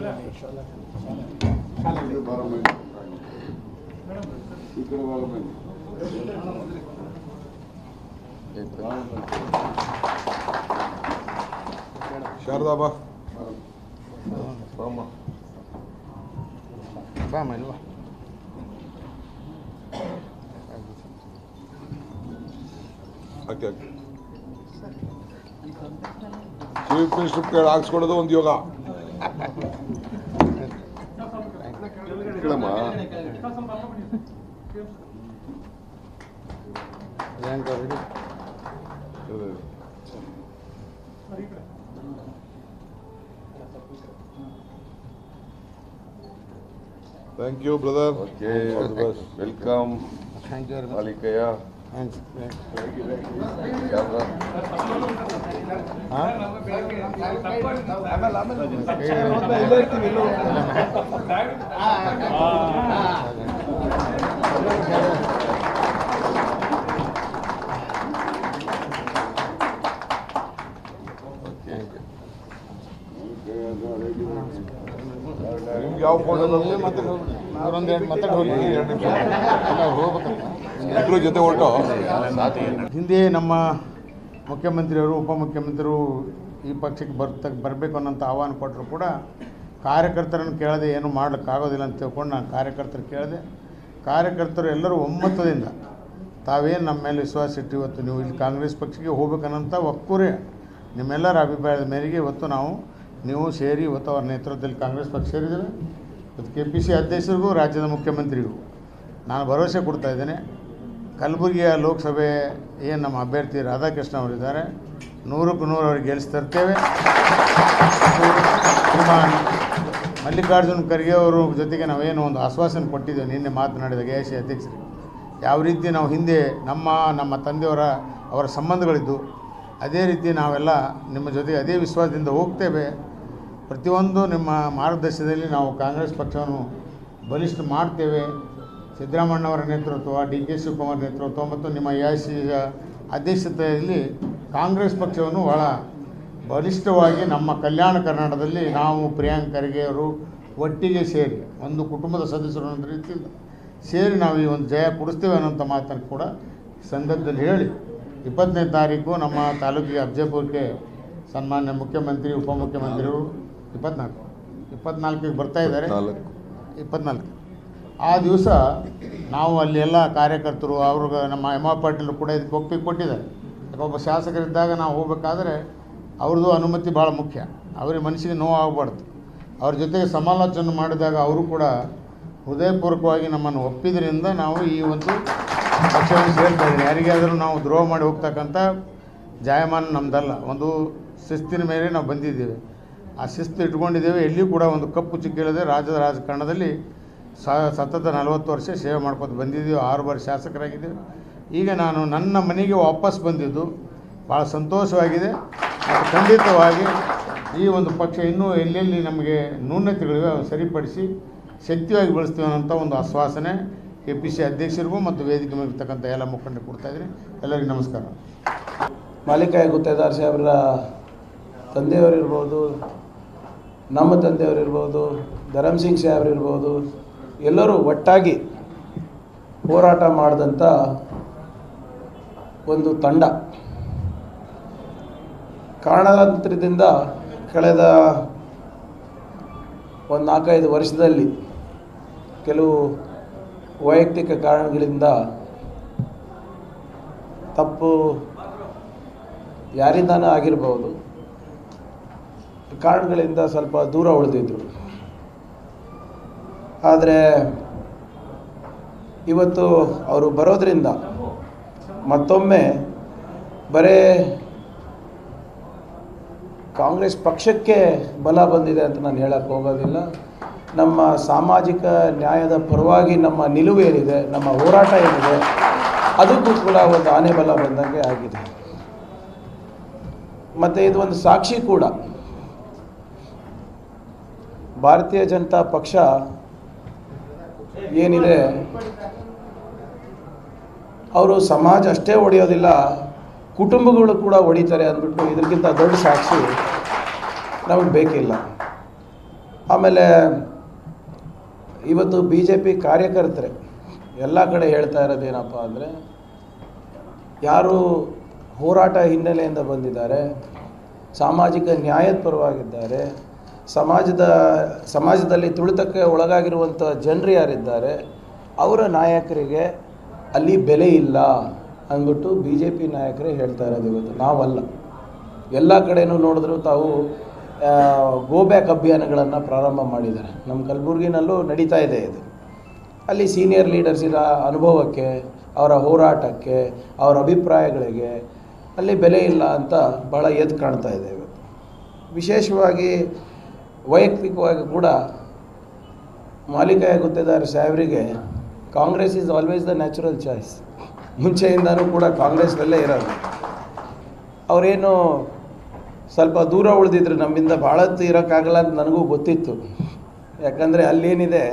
ಶಾರದಾ ಬಾ ಬಾ ಮಲ್ವಾ ಓಕೆ ಓಕೆ ಚೀಫ್ ಮಿನಿಸ್ಟರ್ ಕೇಳಿ ಹಾಕ್ಸ್ಕೊಡೋದು ಒಂದು ಯೋಗ ಕೇಳಮ್ಮ Priyanka ready thank you brother okay welcome thank you very much Malikayya thanks Sharada ಹಾಂ ನಿಮ್ಗೆ ಯಾವ ಫೋಟೋ ಅವರೊಂದು ಎರಡು ಮಾತಾಡಿ ಹೋಗಿ ಎರಡು ನಿಮಿಷ ಅಲ್ಲ ಹೋಗ್ಬೇಕಂತ ಇಬ್ರು ಜೊತೆ ಹೊರಟು ಹಿಂದೆ ನಮ್ಮ ಮುಖ್ಯಮಂತ್ರಿಯವರು ಉಪಮುಖ್ಯಮಂತ್ರಿಗಳು ಈ ಪಕ್ಷಕ್ಕೆ ಬರ್ತ ಬರಬೇಕು ಅನ್ನೋಂಥ ಆಹ್ವಾನ ಕೊಟ್ಟರು ಕೂಡ ಕಾರ್ಯಕರ್ತರನ್ನು ಕೇಳದೆ ಏನು ಮಾಡ್ಲಿಕ್ಕಾಗೋದಿಲ್ಲ ಅಂತ ತಿಳ್ಕೊಂಡು ನಾನು ಕಾರ್ಯಕರ್ತರು ಕೇಳಿದೆ ಕಾರ್ಯಕರ್ತರು ಎಲ್ಲರೂ ಒಮ್ಮತದಿಂದ ತಾವೇನು ನಮ್ಮ ಮೇಲೆ ವಿಶ್ವಾಸ ಇಟ್ಟು ಇವತ್ತು ನೀವು ಇಲ್ಲಿ ಕಾಂಗ್ರೆಸ್ ಪಕ್ಷಕ್ಕೆ ಹೋಗ್ಬೇಕನ್ನೋಂಥ ಒಕ್ಕೂರೇ ನಿಮ್ಮೆಲ್ಲರ ಅಭಿಪ್ರಾಯದ ಮೇರೆಗೆ ಇವತ್ತು ನಾವು ನೀವು ಸೇರಿ ಇವತ್ತು ಅವರ ನೇತೃತ್ವದಲ್ಲಿ ಕಾಂಗ್ರೆಸ್ ಪಕ್ಷ ಸೇರಿದ್ದೇವೆ ಇವತ್ತು ಕೆ ಪಿ ಸಿ ಅಧ್ಯಕ್ಷರಿಗೂ ರಾಜ್ಯದ ಮುಖ್ಯಮಂತ್ರಿಗೂ ನಾನು ಭರವಸೆ ಕೊಡ್ತಾ ಇದ್ದೇನೆ ಕಲಬುರಗಿಯ ಲೋಕಸಭೆ ಏನು ನಮ್ಮ ಅಭ್ಯರ್ಥಿ ರಾಧಾಕೃಷ್ಣ ಅವರಿದ್ದಾರೆ ನೂರಕ್ಕೂ ನೂರು ಅವ್ರಿಗೆ ಗೆಲ್ಲಿಸ್ತರ್ತೇವೆ ಶ್ರೀಮಾನ್ ಮಲ್ಲಿಕಾರ್ಜುನ್ ಖರ್ಗೆ ಅವರು ಜೊತೆಗೆ ನಾವೇನು ಒಂದು ಆಶ್ವಾಸನೆ ಕೊಟ್ಟಿದ್ದೇವೆ ನಿನ್ನೆ ಮಾತನಾಡಿದ ಕೆ ಎಸ್ ಸಿ ಅಧ್ಯಕ್ಷರಿಗೆ ಯಾವ ರೀತಿ ನಾವು ಹಿಂದೆ ನಮ್ಮ ನಮ್ಮ ತಂದೆಯವರ ಅವರ ಸಂಬಂಧಗಳಿದ್ದು ಅದೇ ರೀತಿ ನಾವೆಲ್ಲ ನಿಮ್ಮ ಜೊತೆ ಅದೇ ವಿಶ್ವಾಸದಿಂದ ಹೋಗ್ತೇವೆ ಪ್ರತಿಯೊಂದು ನಿಮ್ಮ ಮಾರ್ಗದರ್ಶನದಲ್ಲಿ ನಾವು ಕಾಂಗ್ರೆಸ್ ಪಕ್ಷವನ್ನು ಬಲಿಷ್ಠ ಮಾಡ್ತೇವೆ ಸಿದ್ದರಾಮಣ್ಣವರ ನೇತೃತ್ವ ಡಿ ಕೆ ಶಿವಕುಮಾರ್ ನೇತೃತ್ವ ಮತ್ತು ನಿಮ್ಮ ಎ ಐ ಸಿ ಅಧ್ಯಕ್ಷತೆಯಲ್ಲಿ ಕಾಂಗ್ರೆಸ್ ಪಕ್ಷವನ್ನು ಭಾಳ ಬಲಿಷ್ಠವಾಗಿ ನಮ್ಮ ಕಲ್ಯಾಣ ಕರ್ನಾಟಕದಲ್ಲಿ ನಾವು ಪ್ರಿಯಾಂಕ್ ಖರ್ಗೆ ಅವರು ಒಟ್ಟಿಗೆ ಸೇರಿ ಒಂದು ಕುಟುಂಬದ ಸದಸ್ಯರು ಅನ್ನೋ ರೀತಿಯಿಂದ ಸೇರಿ ನಾವು ಈ ಒಂದು ಜಯ ಕೊಡಿಸ್ತೇವೆ ಅನ್ನೋಂಥ ಮಾತನ್ನು ಕೂಡ ಈ ಸಂದರ್ಭದಲ್ಲಿ ಹೇಳಿ ಇಪ್ಪತ್ತನೇ ತಾರೀಕು ನಮ್ಮ ತಾಲೂಕಿಗೆ ಅಫಜಲ್ಪುರಕ್ಕೆ ಸನ್ಮಾನ್ಯ ಮುಖ್ಯಮಂತ್ರಿ ಉಪಮುಖ್ಯಮಂತ್ರಿಗಳು ಇಪ್ಪತ್ನಾಲ್ಕು ಇಪ್ಪತ್ನಾಲ್ಕಿಗೆ ಬರ್ತಾ ಇದ್ದಾರೆ ನಾಲ್ಕು ಇಪ್ಪತ್ನಾಲ್ಕು ಆ ದಿವಸ ನಾವು ಅಲ್ಲಿ ಎಲ್ಲ ಕಾರ್ಯಕರ್ತರು ಅವ್ರಿಗೆ ನಮ್ಮ ಎಮ್ ಆರ್ ಪಾಟೀಲ್ ಕೂಡ ಇದಕ್ಕೆ ಒಪ್ಪಿಗೆ ಕೊಟ್ಟಿದ್ದಾರೆ ಯಾಕೆ ಒಬ್ಬ ಶಾಸಕರಿದ್ದಾಗ ನಾವು ಹೋಗಬೇಕಾದ್ರೆ ಅವ್ರದ್ದು ಅನುಮತಿ ಭಾಳ ಮುಖ್ಯ ಅವ್ರಿಗೆ ಮನಸ್ಸಿಗೆ ನೋವು ಆಗಬಾರ್ದು ಅವ್ರ ಜೊತೆಗೆ ಸಮಾಲೋಚನೆ ಮಾಡಿದಾಗ ಅವರು ಕೂಡ ಹೃದಯಪೂರ್ವಕವಾಗಿ ನಮ್ಮನ್ನು ಒಪ್ಪಿದ್ರಿಂದ ನಾವು ಈ ಒಂದು ಪಕ್ಷವನ್ನು ಸೇರ್ತಾ ಇದ್ದೀವಿ ಯಾರಿಗಾದರೂ ನಾವು ದ್ರೋಹ ಮಾಡಿ ಹೋಗ್ತಕ್ಕಂಥ ಜಾಯಮಾನ ನಮ್ಮದಲ್ಲ ಒಂದು ಶಿಸ್ತಿನ ಮೇಲೆ ನಾವು ಬಂದಿದ್ದೇವೆ ಆ ಶಿಸ್ತು ಇಟ್ಕೊಂಡಿದ್ದೇವೆ ಎಲ್ಲಿಯೂ ಕೂಡ ಒಂದು ಕಪ್ಪು ಚಿಕ್ಕಿಲ್ಲದೆ ರಾಜ್ಯದ ರಾಜಕಾರಣದಲ್ಲಿ ಸ ಸತತ ನಲವತ್ತು ವರ್ಷ ಸೇವೆ ಮಾಡ್ಕೊತ ಬಂದಿದ್ದೀವಿ ಆರು ಬಾರಿ ಶಾಸಕರಾಗಿದ್ದೇವೆ ಈಗ ನಾನು ನನ್ನ ಮನೆಗೆ ವಾಪಸ್ ಬಂದಿದ್ದು ಭಾಳ ಸಂತೋಷವಾಗಿದೆ ಮತ್ತು ಖಂಡಿತವಾಗಿ ಈ ಒಂದು ಪಕ್ಷ ಇನ್ನೂ ಎಲ್ಲೆಲ್ಲಿ ನಮಗೆ ನ್ಯೂನತೆಗಳಿವೆ ಅವು ಸರಿಪಡಿಸಿ ಶಕ್ತಿಯಾಗಿ ಬೆಳೆಸ್ತೀವಿ ಅನ್ನೋಂಥ ಒಂದು ಆಶ್ವಾಸನೆ ಕೆ ಪಿ ಸಿ ಅಧ್ಯಕ್ಷರಿಗೂ ಮತ್ತು ವೇದಿಕೆ ಮೇಲೆ ಇರ್ತಕ್ಕಂಥ ಎಲ್ಲ ಮುಖಂಡರು ಕೊಡ್ತಾಯಿದ್ದೀನಿ ಎಲ್ಲರಿಗೂ ನಮಸ್ಕಾರ ಮಾಲಿಕಾಯ ಗುತ್ತೇದಾರ್ ಸಾಹೇಬ್ರ ತಂದೆಯವರಿರ್ಬೋದು ನಮ್ಮ ತಂದೆಯವರಿರ್ಬೋದು ಧರಮ್ ಸಿಂಗ್ ಸಾಹೇಬ್ರಿರ್ಬೋದು ಎಲ್ಲರೂ ಒಟ್ಟಾಗಿ ಹೋರಾಟ ಮಾಡಿದಂಥ ಒಂದು ತಂಡ ಕಾರಣಾಂತರದಿಂದ ಕಳೆದ ಒಂದು ನಾಲ್ಕೈದು ವರ್ಷದಲ್ಲಿ ಕೆಲವು ವೈಯಕ್ತಿಕ ಕಾರಣಗಳಿಂದ ತಪ್ಪು ಯಾರಿಂದಾನ ಆಗಿರ್ಬೋದು ಕಾರಣಗಳಿಂದ ಸ್ವಲ್ಪ ದೂರ ಉಳಿದಿದ್ರು ಆದರೆ ಇವತ್ತು ಅವರು ಬರೋದ್ರಿಂದ ಮತ್ತೊಮ್ಮೆ ಬರೇ ಕಾಂಗ್ರೆಸ್ ಪಕ್ಷಕ್ಕೆ ಬಲ ಬಂದಿದೆ ಅಂತ ನಾನು ಹೇಳಕ್ಕೆ ಹೋಗೋದಿಲ್ಲ ನಮ್ಮ ಸಾಮಾಜಿಕ ನ್ಯಾಯದ ಪರವಾಗಿ ನಮ್ಮ ನಿಲುವು ಏನಿದೆ ನಮ್ಮ ಹೋರಾಟ ಏನಿದೆ ಅದಕ್ಕೂ ಕೂಡ ಒಂದು ಆನೆ ಬಲ ಬಂದಂಗೆ ಆಗಿದೆ ಮತ್ತು ಇದು ಒಂದು ಸಾಕ್ಷಿ ಕೂಡ ಭಾರತೀಯ ಜನತಾ ಪಕ್ಷ ಏನಿದೆ ಅವರು ಸಮಾಜ ಅಷ್ಟೇ ಒಡೆಯೋದಿಲ್ಲ ಕುಟುಂಬಗಳು ಕೂಡ ಹೊಡಿತಾರೆ ಅಂದ್ಬಿಟ್ಟು ಇದಕ್ಕಿಂತ ದೊಡ್ಡ ಸಾಕ್ಷಿ ನಮಗೆ ಬೇಕಿಲ್ಲ ಆಮೇಲೆ ಇವತ್ತು ಬಿ ಜೆ ಪಿ ಕಾರ್ಯಕರ್ತರೆ ಎಲ್ಲ ಕಡೆ ಹೇಳ್ತಾ ಇರೋದೇನಪ್ಪ ಅಂದರೆ ಯಾರು ಹೋರಾಟ ಹಿನ್ನೆಲೆಯಿಂದ ಬಂದಿದ್ದಾರೆ ಸಾಮಾಜಿಕ ನ್ಯಾಯದ ಪರವಾಗಿದ್ದಾರೆ ಸಮಾಜದ ಸಮಾಜದಲ್ಲಿ ತುಳಿತಕ್ಕೆ ಒಳಗಾಗಿರುವಂಥ ಜನರು ಯಾರಿದ್ದಾರೆ ಅವರ ನಾಯಕರಿಗೆ ಅಲ್ಲಿ ಬೆಲೆ ಇಲ್ಲ ಅಂದ್ಬಿಟ್ಟು ಬಿ ಜೆ ಪಿ ನಾಯಕರೇ ಹೇಳ್ತಾ ಇರೋದು ಇವತ್ತು ನಾವಲ್ಲ ಎಲ್ಲ ಕಡೆನೂ ನೋಡಿದ್ರು ತಾವು ಗೋ ಬ್ಯಾಕ್ ಅಭಿಯಾನಗಳನ್ನು ಪ್ರಾರಂಭ ಮಾಡಿದ್ದಾರೆ ನಮ್ಮ ಕಲಬುರಗಿನಲ್ಲೂ ನಡೀತಾ ಇದೆ ಇದು ಅಲ್ಲಿ ಸೀನಿಯರ್ ಲೀಡರ್ಸಿನ ಅನುಭವಕ್ಕೆ ಅವರ ಹೋರಾಟಕ್ಕೆ ಅವರ ಅಭಿಪ್ರಾಯಗಳಿಗೆ ಅಲ್ಲಿ ಬೆಲೆ ಇಲ್ಲ ಅಂತ ಭಾಳ ಎದ್ದು ಕಾಣ್ತಾ ಇದೆ ಇವತ್ತು ವಿಶೇಷವಾಗಿ ವೈಯಕ್ತಿಕವಾಗಿ ಕೂಡ ಮಾಲಿಕಾಯ ಗುತ್ತೇದಾರ ಸಾಹೇಬರಿಗೆ Congress is always the natural choice ಮುಂಚೆಯಿಂದನೂ ಕೂಡ ಕಾಂಗ್ರೆಸ್ನಲ್ಲೇ ಇರೋದು ಅವರೇನು ಸ್ವಲ್ಪ ದೂರ ಉಳಿದಿದ್ರು ನಮ್ಮಿಂದ ಭಾಳ ಹೊತ್ತು ಇರೋಕ್ಕಾಗಲ್ಲ ಅಂತ ನನಗೂ ಗೊತ್ತಿತ್ತು ಯಾಕಂದರೆ ಅಲ್ಲೇನಿದೆ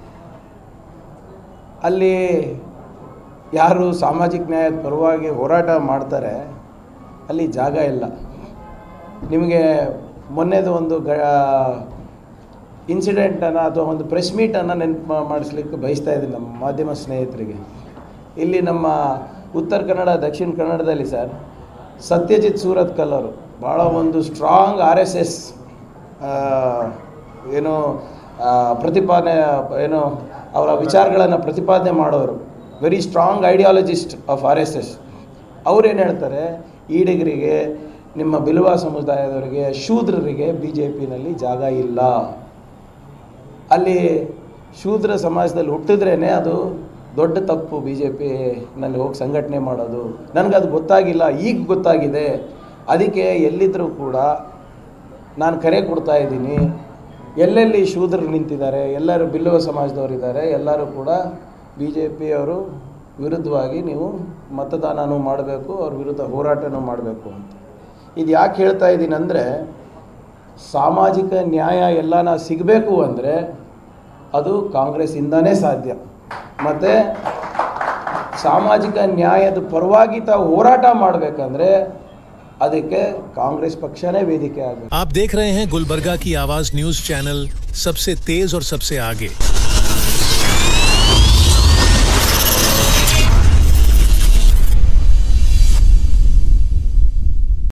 ಅಲ್ಲಿ ಯಾರು ಸಾಮಾಜಿಕ ನ್ಯಾಯದ ಪರವಾಗಿ ಹೋರಾಟ ಮಾಡ್ತಾರೆ ಅಲ್ಲಿ ಜಾಗ ಇಲ್ಲ ನಿಮಗೆ ಮೊನ್ನೆದು ಒಂದು ಗ ಇನ್ಸಿಡೆಂಟನ್ನು ಅಥವಾ ಒಂದು ಪ್ರೆಸ್ ಮೀಟನ್ನು ನೆನಪು ಮಾಡಿಸ್ಲಿಕ್ಕೆ ಬಯಸ್ತಾ ಇದ್ದೀನಿ ನಮ್ಮ ಮಾಧ್ಯಮ ಸ್ನೇಹಿತರಿಗೆ ಇಲ್ಲಿ ನಮ್ಮ ಉತ್ತರ ಕನ್ನಡ ದಕ್ಷಿಣ ಕನ್ನಡದಲ್ಲಿ ಸರ್ ಸತ್ಯಜಿತ್ ಸೂರತ್ಕಲ್ ಅವರು ಭಾಳ ಒಂದು ಸ್ಟ್ರಾಂಗ್ ಆರ್ ಎಸ್ ಎಸ್ ಏನು ಆ, ಪ್ರತಿಪಾದನೆ ಏನು ಅವರ ವಿಚಾರಗಳನ್ನು ಪ್ರತಿಪಾದನೆ ಮಾಡೋರು very strong ideologist of R S S ಅವ್ರೇನು ಹೇಳ್ತಾರೆ ಈಡಿಗರಿಗೆ ನಿಮ್ಮ ಬಿಲ್ವ ಸಮುದಾಯದವರಿಗೆ ಶೂದ್ರರಿಗೆ ಬಿ ಜೆ ಪಿನಲ್ಲಿ ಜಾಗ ಇಲ್ಲ ಅಲ್ಲಿ ಶೂದ್ರ ಸಮಾಜದಲ್ಲಿ ಹುಟ್ಟಿದ್ರೇ ಅದು ದೊಡ್ಡ ತಪ್ಪು ಬಿ ಜೆ ಪಿನಲ್ಲಿ ಹೋಗಿ ಸಂಘಟನೆ ಮಾಡೋದು ನನಗದು ಗೊತ್ತಾಗಿಲ್ಲ ಈಗ ಗೊತ್ತಾಗಿದೆ ಅದಕ್ಕೆ ಎಲ್ಲಿದ್ದರೂ ಕೂಡ ನಾನು ಕರೆ ಕೊಡ್ತಾ ಇದ್ದೀನಿ ಎಲ್ಲೆಲ್ಲಿ ಶೂದ್ರರು ನಿಂತಿದ್ದಾರೆ ಎಲ್ಲರೂ ಬಿಲ್ಲುವ ಸಮಾಜದವರಿದ್ದಾರೆ ಎಲ್ಲರೂ ಕೂಡ ಬಿ ಜೆ ಪಿಯವರು ವಿರುದ್ಧವಾಗಿ ನೀವು ಮತದಾನನೂ ಮಾಡಬೇಕು ಅವ್ರ ವಿರುದ್ಧ ಹೋರಾಟನೂ ಮಾಡಬೇಕು ಅಂತ ಇದು ಯಾಕೆ ಹೇಳ್ತಾ ಇದ್ದೀನಿ ಅಂದರೆ ಸಾಮಾಜಿಕ ನ್ಯಾಯ ಎಲ್ಲನ ಸಿಗಬೇಕು ಅಂದರೆ ಅದು ಕಾಂಗ್ರೆಸ್ಸಿಂದನೇ ಸಾಧ್ಯ ಮತ್ತು ಸಾಮಾಜಿಕ ನ್ಯಾಯದ ಪರವಾಗಿ ತಾವು ಹೋರಾಟ ಮಾಡಬೇಕಂದ್ರೆ ಅದಕ್ಕೆ ಕಾಂಗ್ರೆಸ್ ಪಕ್ಷನೇ ವೇದಿಕೆ ಆಗಬೇಕು आप देख रहे हैं गुलबर्गा की आवाज न्यूज चैनल सबसे तेज और सबसे आगे